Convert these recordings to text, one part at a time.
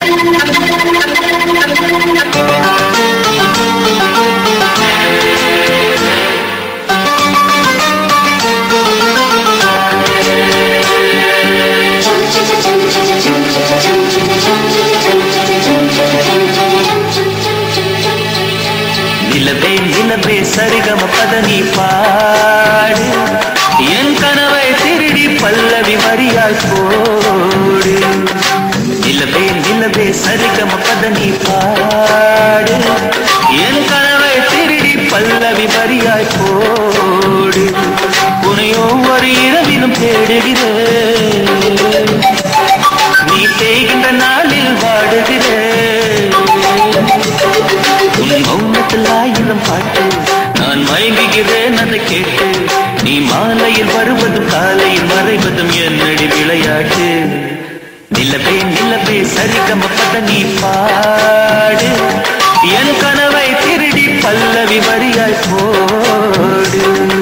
நிலவே நிலவே சரிகம பதனி பாடு என் கனவை திருடி பல்லவி வரியால் போடு நிலவே நிலவே சரிகம பதனி பாடு என் கனவை திருடி பல்லவி வரியால் போடு உனையோ ஒரு இரவிலும் தேடுகிறேன் நீ செய்கின்ற நாளில் வாடுகிறேன் உன் மௌனத்தில் ஆயிரம் பாட்டு நான் மயங்குகிறேன் அதை கேட்டு நீ மாலையில் வருவதும் காலையில் மறைவதும் என்னடி விளையாட்டு நிலவே நிலவே சரிகம பத நீ பாடு என் கனவை திருடி பல்லவி வரியாய் போடு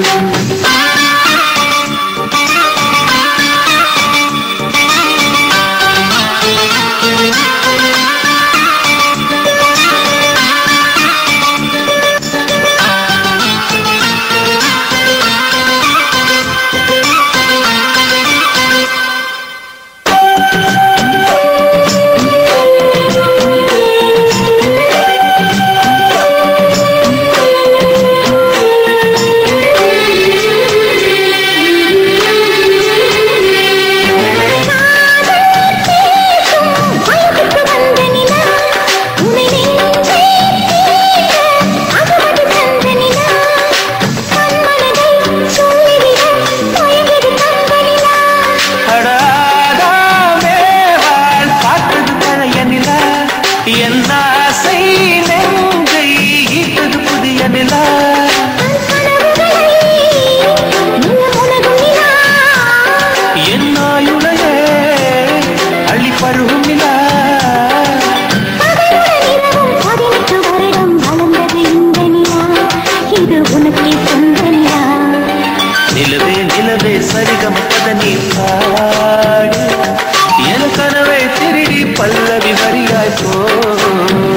அடாதாமே வாழ் பார்த்தது பழைய நிலா என் ஆசை நெஞ்சை ஈட்டது புதிய நிலா என் ஆயுளையே அள்ளி பருகும் நிலா இது உனக்கே சொந்த நிலா நிலவே நிலவே சரிகம பத நீ பாடு என் கனவை திருடி பல்லவி வரியாய் போடு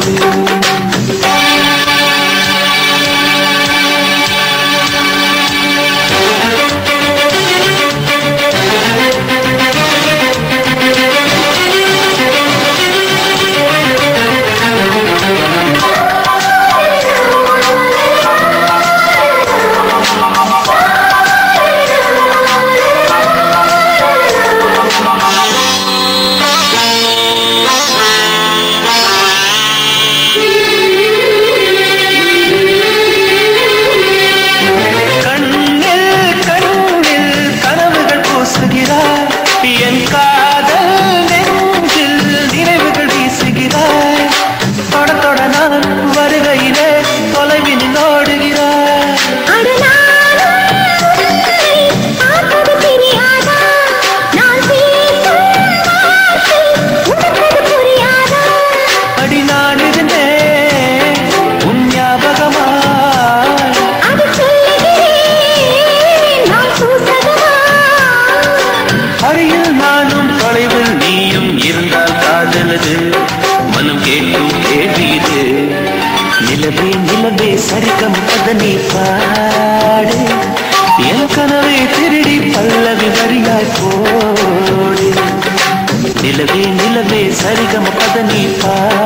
கண்ணில் கண்ணில் கனவுகள் பூசுகிறாய் என் காதல் நெஞ்சில் நினைவுகள் வீசுகிறாய் தொட தொட நான் வருகையிலே தொலைவில் ஓடுகிறாய் அடி நான் இருந்தேன் உன் ஞாபகமாய் அருகில் நானும் தொலைவில் நீயும் இருந்தால் காதலது மனம் கேட்கும் கேள்வி இது நிலவே நிலவே சரிகம் பதனி பாடு என் கனவை திருடி பல்லவி வரியாய் போடு நிலவே நிலவே சரிகம பதனி பாடு